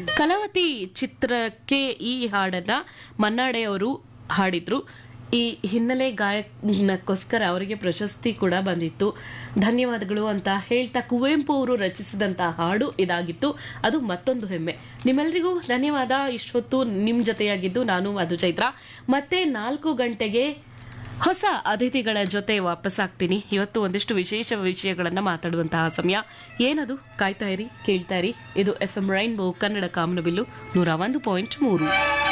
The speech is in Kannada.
ಕಲಾವತಿ ಚಿತ್ರಕ್ಕೆ ಈ ಹಾಡನ್ನ ಮನ್ನಾಡೆ ಅವರು ಹಾಡಿದ್ರು ಈ ಹಿನ್ನೆಲೆ ಗಾಯನಕ್ಕೋಸ್ಕರ ಅವರಿಗೆ ಪ್ರಶಸ್ತಿ ಕೂಡ ಬಂದಿತ್ತು ಧನ್ಯವಾದಗಳು ಅಂತ ಹೇಳ್ತಾ ಕುವೆಂಪು ಅವರು ರಚಿಸಿದಂತ ಹಾಡು ಇದಾಗಿತ್ತು ಅದು ಮತ್ತೊಂದು ಹೆಮ್ಮೆ ನಿಮ್ಮೆಲ್ಲರಿಗೂ ಧನ್ಯವಾದ ಇಷ್ಟೊತ್ತು ನಿಮ್ಮ ಜೊತೆಯಾಗಿದ್ದು ನಾನು ಅದು ಚೈತ್ರ ಮತ್ತೆ ನಾಲ್ಕು ಗಂಟೆಗೆ ಹೊಸ ಅತಿಥಿಗಳ ಜೊತೆ ವಾಪಸ್ಸಾಗ್ತೀನಿ ಇವತ್ತು ಒಂದಿಷ್ಟು ವಿಶೇಷ ವಿಷಯಗಳನ್ನ ಮಾತಾಡುವಂತಹ ಸಮಯ ಏನದು ಕಾಯ್ತಾ ಇರಿ ಕೇಳ್ತಾ ಇರಿ ಇದು ಎಫ್ ಎಂ ರೈನ್ಬೋ ಕನ್ನಡ ಕಾಮನಬಿಲ್ಲು ನೂರ ಒಂದು ಪಾಯಿಂಟ್ ಮೂರು